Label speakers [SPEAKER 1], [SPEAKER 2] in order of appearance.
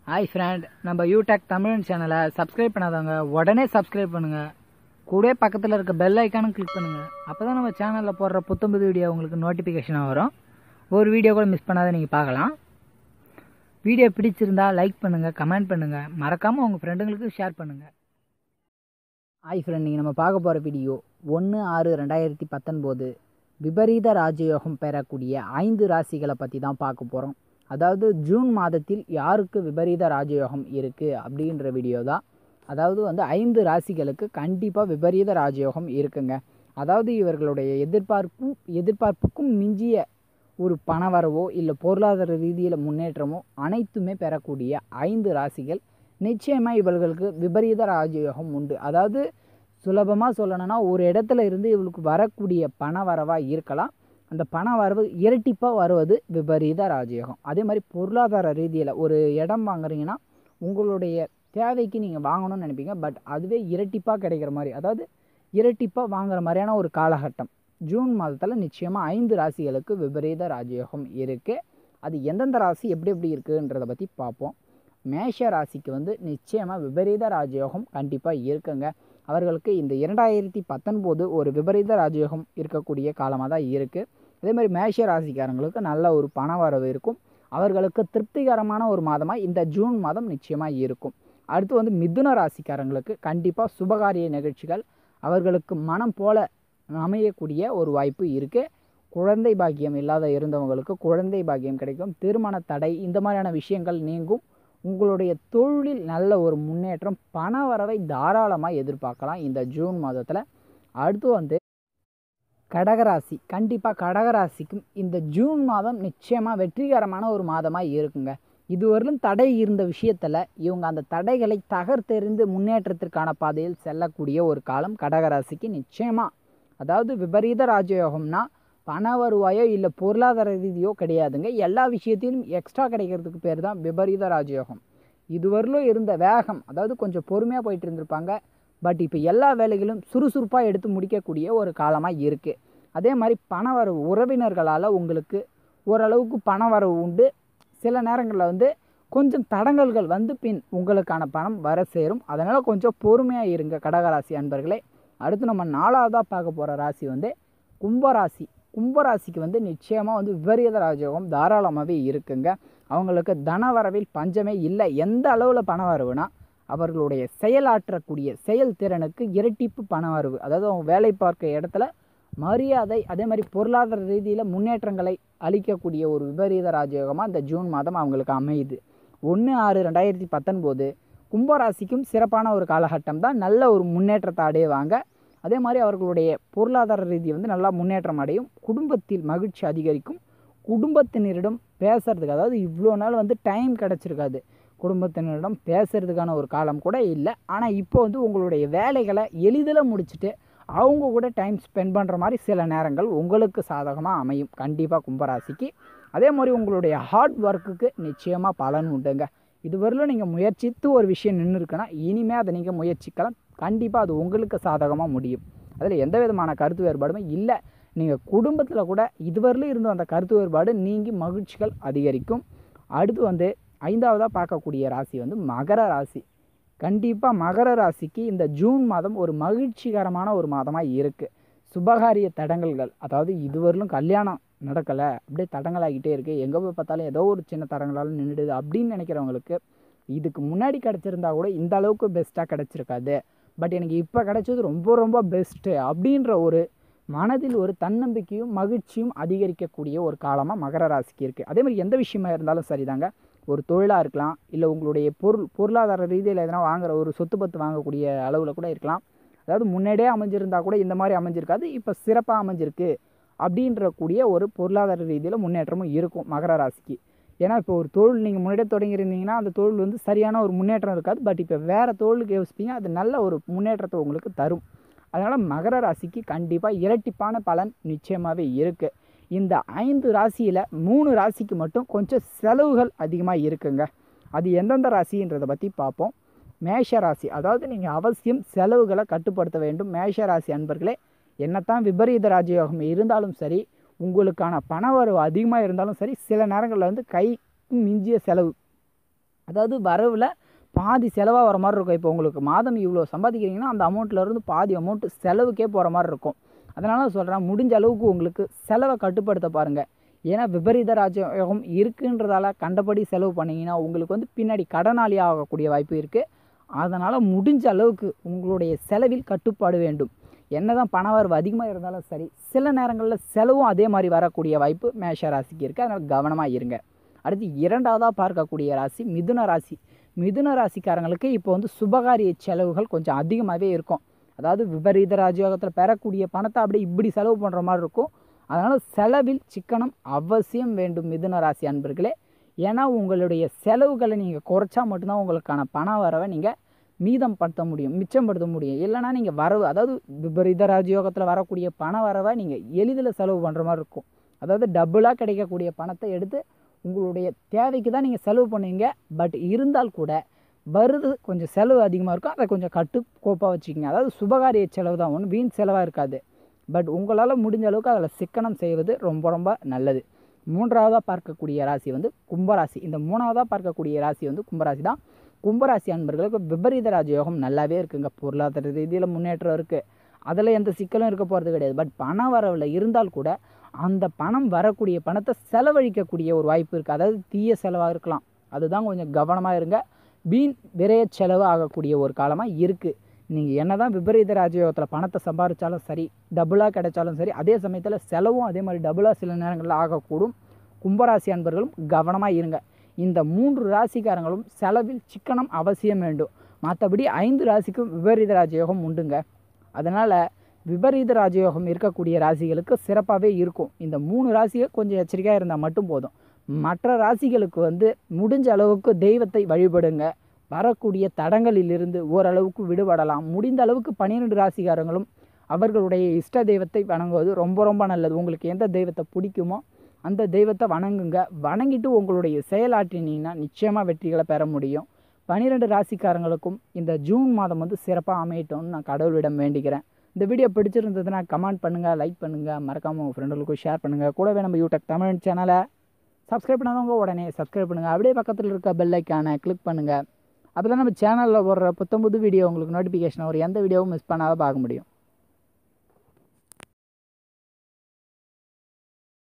[SPEAKER 1] hi friend நம்ம யூடெக் தமிழ் சேனலை subscribe பண்ணாதவங்க உடனே சப்ஸ்கிரைப் பண்ணுங்க கூடவே பக்கத்தில் இருக்க பெல் ஐக்கானும் கிளிக் பண்ணுங்க அப்போ தான் நம்ம சேனலில் போடுற புத்தம்புது வீடியோ உங்களுக்கு நோட்டிஃபிகேஷனாக வரும் ஒரு வீடியோ கூட மிஸ் பண்ணாத நீங்கள் பார்க்கலாம் வீடியோ பிடிச்சிருந்தா லைக் பண்ணுங்கள் கமெண்ட் பண்ணுங்கள் மறக்காமல் உங்கள் ஃப்ரெண்டுங்களுக்கு ஷேர் பண்ணுங்கள் ஹாய் ஃப்ரெண்ட் நீங்கள் நம்ம பார்க்க போகிற வீடியோ ஒன்று ஆறு ரெண்டாயிரத்தி பத்தொன்பது விபரீத ராஜயோகம் பெறக்கூடிய ஐந்து ராசிகளை பற்றி தான் பார்க்க போகிறோம் அதாவது ஜூன் மாதத்தில் யாருக்கு விபரீத ராஜயோகம் இருக்குது அப்படின்ற வீடியோ தான் அதாவது வந்து ஐந்து ராசிகளுக்கு கண்டிப்பாக விபரீத ராஜயோகம் இருக்குங்க அதாவது இவர்களுடைய எதிர்பார்ப்பும் எதிர்பார்ப்புக்கும் மிஞ்சிய ஒரு பணவரவோ இல்லை பொருளாதார ரீதியில் முன்னேற்றமோ அனைத்துமே பெறக்கூடிய ஐந்து ராசிகள் நிச்சயமாக இவர்களுக்கு விபரீத ராஜயோகம் உண்டு அதாவது சுலபமாக சொல்லணும்னா ஒரு இடத்துல இருந்து இவளுக்கு வரக்கூடிய பண வரவாக இருக்கலாம் அந்த பண வரவு இரட்டிப்பாக வருவது விபரீத ராஜயோகம் அதே மாதிரி பொருளாதார ரீதியில் ஒரு இடம் வாங்குறீங்கன்னா உங்களுடைய தேவைக்கு நீங்கள் வாங்கணும்னு நினைப்பீங்க பட் அதுவே இரட்டிப்பாக கிடைக்கிற மாதிரி அதாவது இரட்டிப்பாக வாங்குற மாதிரியான ஒரு காலகட்டம் ஜூன் மாதத்தில் நிச்சயமாக ஐந்து ராசிகளுக்கு விபரீத ராஜயோகம் இருக்குது அது எந்தெந்த ராசி எப்படி எப்படி இருக்குன்றதை பற்றி பார்ப்போம் மேஷ ராசிக்கு வந்து நிச்சயமாக விபரீத ராஜயோகம் கண்டிப்பாக இருக்குங்க அவர்களுக்கு இந்த இரண்டாயிரத்தி பத்தொன்பது ஒரு விபரீத ராஜயோகம் இருக்கக்கூடிய காலமாக தான் இருக்குது அதே மாதிரி மேஷ ராசிக்காரங்களுக்கு நல்ல ஒரு பண வரவு இருக்கும் அவர்களுக்கு திருப்திகரமான ஒரு மாதமாக இந்த ஜூன் மாதம் நிச்சயமாக இருக்கும் அடுத்து வந்து மிதுன ராசிக்காரங்களுக்கு கண்டிப்பாக சுபகாரிய நிகழ்ச்சிகள் அவர்களுக்கு மனம் போல அமையக்கூடிய ஒரு வாய்ப்பு இருக்குது குழந்தை பாக்கியம் இல்லாத இருந்தவங்களுக்கு குழந்தை பாக்கியம் கிடைக்கும் திருமண தடை இந்த மாதிரியான விஷயங்கள் நீங்கும் உங்களுடைய தொழிலில் நல்ல ஒரு முன்னேற்றம் பண வரவை தாராளமாக எதிர்பார்க்கலாம் இந்த ஜூன் மாதத்தில் அடுத்து வந்து கடகராசி கண்டிப்பாக கடகராசிக்கும் இந்த ஜூன் மாதம் நிச்சயமாக வெற்றிகரமான ஒரு மாதமாக இருக்குங்க இதுவரையிலும் தடை இருந்த விஷயத்தில் இவங்க அந்த தடைகளை தகர்த்தெறிந்து முன்னேற்றத்திற்கான பாதையில் செல்லக்கூடிய ஒரு காலம் கடகராசிக்கு நிச்சயமாக அதாவது விபரீத ராஜயோகம்னா பண வருவாயோ இல்லை பொருளாதார ரீதியோ கிடையாதுங்க எல்லா விஷயத்திலும் எக்ஸ்ட்ரா கிடைக்கிறதுக்கு பேர் தான் விபரீத ராஜயோகம் இதுவரையிலும் இருந்த வேகம் அதாவது கொஞ்சம் பொறுமையாக போயிட்டு இருந்திருப்பாங்க பட் இப்போ எல்லா வேலைகளும் சுறுசுறுப்பாக எடுத்து முடிக்கக்கூடிய ஒரு காலமாக இருக்குது அதே மாதிரி பண வரவு உறவினர்களால் உங்களுக்கு ஓரளவுக்கு பண வரவு உண்டு சில நேரங்களில் வந்து கொஞ்சம் தடங்கல்கள் வந்து பின் உங்களுக்கான பணம் வர சேரும் அதனால் கொஞ்சம் பொறுமையாக இருங்க கடகராசி அன்பர்களே அடுத்து நம்ம நாலாவதாக பார்க்க போகிற ராசி வந்து கும்பராசி கும்பராசிக்கு வந்து நிச்சயமாக வந்து விபரீத ராஜயோகம் தாராளமாகவே இருக்குங்க அவங்களுக்கு தனவரவில் பஞ்சமே இல்லை எந்த அளவில் பண வரவுனா அவர்களுடைய செயலாற்றக்கூடிய செயல்திறனுக்கு இரட்டிப்பு பண வரவு அதாவது அவங்க வேலை பார்க்க இடத்துல மரியாதை அதே மாதிரி பொருளாதார ரீதியில் முன்னேற்றங்களை அளிக்கக்கூடிய ஒரு விபரீத ராஜயோகமாக இந்த ஜூன் மாதம் அவங்களுக்கு அமையுது ஒன்று ஆறு ரெண்டாயிரத்தி பத்தொன்பது கும்பராசிக்கும் சிறப்பான ஒரு காலகட்டம் தான் நல்ல ஒரு முன்னேற்றத்தை அடைவாங்க அதே மாதிரி அவர்களுடைய பொருளாதார ரீதி வந்து நல்லா முன்னேற்றம் அடையும் குடும்பத்தில் மகிழ்ச்சி அதிகரிக்கும் குடும்பத்தினரிடம் பேசுறதுக்கு அதாவது இவ்வளோ நாள் வந்து டைம் கிடச்சிருக்காது குடும்பத்தினரிடம் பேசுறதுக்கான ஒரு காலம் கூட இல்லை ஆனால் இப்போ வந்து உங்களுடைய வேலைகளை எளிதில் முடிச்சுட்டு அவங்க கூட டைம் ஸ்பெண்ட் பண்ணுற மாதிரி சில நேரங்கள் உங்களுக்கு சாதகமாக அமையும் கண்டிப்பாக கும்பராசிக்கு அதே மாதிரி உங்களுடைய ஹார்ட் ஒர்க்குக்கு நிச்சயமாக பலன் உண்டுங்க இதுவரையிலும் நீங்கள் முயற்சித்து ஒரு விஷயம் நின்று இருக்குன்னா இனிமேல் அதை நீங்கள் முயற்சிக்கலாம் கண்டிப்பாக அது உங்களுக்கு சாதகமாக முடியும் அதில் எந்த விதமான கருத்து வேறுபாடுமே இல்லை நீங்கள் குடும்பத்தில் கூட இதுவரையிலும் இருந்த அந்த கருத்து வேறுபாடு நீங்கி மகிழ்ச்சிகள் அதிகரிக்கும் அடுத்து வந்து ஐந்தாவதாக பார்க்கக்கூடிய ராசி வந்து மகர ராசி கண்டிப்பாக மகர ராசிக்கு இந்த ஜூன் மாதம் ஒரு மகிழ்ச்சிகரமான ஒரு மாதமாக இருக்குது சுபகாரிய தடங்கல்கள் அதாவது இதுவரையிலும் கல்யாணம் நடக்கலை அப்படியே தடங்கலாகிட்டே இருக்குது எங்கே போய் பார்த்தாலும் ஏதோ ஒரு சின்ன தடங்களால் நின்றுடுது அப்படின்னு நினைக்கிறவங்களுக்கு இதுக்கு முன்னாடி கிடச்சிருந்தா கூட இந்த அளவுக்கு பெஸ்ட்டாக கிடச்சிருக்காது பட் எனக்கு இப்போ கிடைச்சது ரொம்ப ரொம்ப பெஸ்ட்டு அப்படின்ற ஒரு மனதில் ஒரு தன்னம்பிக்கையும் மகிழ்ச்சியும் அதிகரிக்கக்கூடிய ஒரு காலமாக மகர ராசிக்கு இருக்குது அதே மாதிரி எந்த விஷயமா இருந்தாலும் சரிதாங்க ஒரு தொழிலாக இருக்கலாம் இல்லை உங்களுடைய பொருள் பொருளாதார ரீதியில் எதனா வாங்குற ஒரு சொத்து பத்து வாங்கக்கூடிய அளவில் கூட இருக்கலாம் அதாவது முன்னாடியே அமைஞ்சிருந்தா கூட இந்த மாதிரி அமைஞ்சிருக்காது இப்போ சிறப்பாக அமைஞ்சிருக்கு அப்படின்ற கூடிய ஒரு பொருளாதார ரீதியில் முன்னேற்றமும் இருக்கும் மகர ராசிக்கு ஏன்னா இப்போ ஒரு தொழில் நீங்கள் முன்னாடியே தொடங்கியிருந்தீங்கன்னா அந்த தொழில் வந்து சரியான ஒரு முன்னேற்றம் இருக்காது பட் இப்போ வேறு தொழிலுக்கு யோசிப்பீங்க அது நல்ல ஒரு முன்னேற்றத்தை உங்களுக்கு தரும் அதனால் மகர ராசிக்கு கண்டிப்பாக இரட்டிப்பான பலன் நிச்சயமாகவே இருக்குது இந்த ஐந்து ராசியில் மூணு ராசிக்கு மட்டும் கொஞ்சம் செலவுகள் அதிகமாக இருக்குங்க அது எந்தெந்த ராசின்றதை பற்றி பார்ப்போம் மேஷ ராசி அதாவது நீங்கள் அவசியம் செலவுகளை கட்டுப்படுத்த வேண்டும் மேஷ ராசி அன்பர்களே என்னத்தான் விபரீத ராஜயோகம் இருந்தாலும் சரி உங்களுக்கான பண வரவு அதிகமாக இருந்தாலும் சரி சில நேரங்களில் வந்து கைக்கு மிஞ்சிய செலவு அதாவது வரவில் பாதி செலவாக வர மாதிரி இருக்கும் இப்போ உங்களுக்கு மாதம் இவ்வளோ சம்பாதிக்கிறீங்கன்னா அந்த அமௌண்ட்டில் இருந்து பாதி அமௌண்ட் செலவுக்கே போகிற மாதிரி இருக்கும் அதனால சொல்கிறேன் முடிஞ்ச அளவுக்கு உங்களுக்கு செலவை கட்டுப்படுத்த பாருங்கள் ஏன்னா விபரீத ராஜயோகம் இருக்குன்றதால கண்டபடி செலவு பண்ணிங்கன்னா உங்களுக்கு வந்து பின்னாடி கடனாளி ஆகக்கூடிய வாய்ப்பு இருக்குது அதனால் முடிஞ்ச அளவுக்கு உங்களுடைய செலவில் கட்டுப்பாடு வேண்டும் என்னதான் பண வரவு அதிகமாக இருந்தாலும் சரி சில நேரங்களில் செலவும் அதே மாதிரி வரக்கூடிய வாய்ப்பு மேஷ ராசிக்கு இருக்குது அதனால் கவனமாக இருங்க அடுத்து இரண்டாவதாக பார்க்கக்கூடிய ராசி மிதுன ராசி மிதுன ராசிக்காரங்களுக்கு இப்போ வந்து சுபகாரிய செலவுகள் கொஞ்சம் அதிகமாகவே இருக்கும் அதாவது விபரீத ராஜயோகத்தில் பெறக்கூடிய பணத்தை அப்படியே இப்படி செலவு பண்ணுற மாதிரி இருக்கும் அதனால் செலவில் சிக்கனம் அவசியம் வேண்டும் மிதுன ராசி அன்பர்களே ஏன்னா உங்களுடைய செலவுகளை நீங்கள் குறைச்சா மட்டும்தான் உங்களுக்கான பண வரவை நீங்கள் மீதம் படுத்த முடியும் மிச்சப்படுத்த முடியும் இல்லைனா நீங்கள் வரவு அதாவது விபரீத ராஜயோகத்தில் வரக்கூடிய பண வரவை நீங்கள் எளிதில் செலவு பண்ணுற மாதிரி இருக்கும் அதாவது டபுளாக கிடைக்கக்கூடிய பணத்தை எடுத்து உங்களுடைய தேவைக்கு தான் நீங்கள் செலவு பண்ணுவீங்க பட் இருந்தால் கூட வருது கொஞ்சம் செலவு அதிகமாக இருக்கும் அதை கொஞ்சம் கட்டுக்கோப்பாக வச்சுக்கோங்க அதாவது சுபகாரிய செலவு தான் ஒன்றும் வீண் செலவாக இருக்காது பட் உங்களால் முடிஞ்ச அளவுக்கு அதில் சிக்கனம் செய்வது ரொம்ப ரொம்ப நல்லது மூன்றாவதாக பார்க்கக்கூடிய ராசி வந்து கும்பராசி இந்த மூணாவதாக பார்க்கக்கூடிய ராசி வந்து கும்பராசி தான் கும்பராசி அன்பர்களுக்கு விபரீத ராஜயோகம் நல்லாவே இருக்குங்க பொருளாதார ரீதியில் முன்னேற்றம் இருக்குது அதில் எந்த சிக்கலும் இருக்க போகிறது கிடையாது பட் பண வரவில் இருந்தால் கூட அந்த பணம் வரக்கூடிய பணத்தை செலவழிக்கக்கூடிய ஒரு வாய்ப்பு இருக்குது அதாவது தீய செலவாக இருக்கலாம் அதுதான் கொஞ்சம் கவனமாக இருங்க வீண் விரைய செலவு ஆகக்கூடிய ஒரு காலமாக இருக்குது நீங்கள் என்ன தான் விபரீத ராஜயோகத்தில் பணத்தை சம்பாதிச்சாலும் சரி டபுளாக கிடைச்சாலும் சரி அதே சமயத்தில் செலவும் அதே மாதிரி டபுளாக சில நேரங்களில் ஆகக்கூடும் கும்பராசி அன்பர்களும் கவனமாக இருங்க இந்த மூன்று ராசிக்காரங்களும் செலவில் சிக்கனம் அவசியம் வேண்டும் மற்றபடி ஐந்து ராசிக்கும் விபரீத ராஜயோகம் உண்டுங்க அதனால் விபரீத ராஜயோகம் இருக்கக்கூடிய ராசிகளுக்கு சிறப்பாகவே இருக்கும் இந்த மூணு ராசியை கொஞ்சம் எச்சரிக்கையாக இருந்தால் மட்டும் போதும் மற்ற ராசிகளுக்கு வந்து முடிஞ்ச அளவுக்கு தெய்வத்தை வழிபடுங்க வரக்கூடிய தடங்களிலிருந்து ஓரளவுக்கு விடுபடலாம் முடிந்த அளவுக்கு பன்னிரெண்டு ராசிக்காரங்களும் அவர்களுடைய இஷ்ட தெய்வத்தை வணங்குவது ரொம்ப ரொம்ப நல்லது உங்களுக்கு எந்த தெய்வத்தை பிடிக்குமோ அந்த தெய்வத்தை வணங்குங்க வணங்கிட்டு உங்களுடைய செயலாற்றினீங்கன்னா நிச்சயமாக வெற்றிகளை பெற முடியும் பன்னிரெண்டு ராசிக்காரங்களுக்கும் இந்த ஜூன் மாதம் வந்து சிறப்பாக அமையட்டும்னு நான் கடவுளிடம் வேண்டிக்கிறேன் இந்த வீடியோ பிடிச்சிருந்ததுன்னா கமெண்ட் பண்ணுங்கள் லைக் பண்ணுங்கள் மறக்காமல் உங்கள் ஃப்ரெண்டுகளுக்கும் ஷேர் பண்ணுங்கள் கூடவே நம்ம யூடியூப் தமிழ் சேனலை சப்ஸ்கிரைப் பண்ணாதவங்க உடனே சப்ஸ்கிரைப் பண்ணுங்கள் அப்படியே பக்கத்தில் இருக்க பெல் ஐக்கானை கிளிக் பண்ணுங்கள் அப்போ தான் நம்ம சேனலில் போடுற புத்தம்புது வீடியோ உங்களுக்கு நோட்டிஃபிகேஷன் வரும் எந்த வீடியோவும் மிஸ் பண்ணாத பார்க்க முடியும்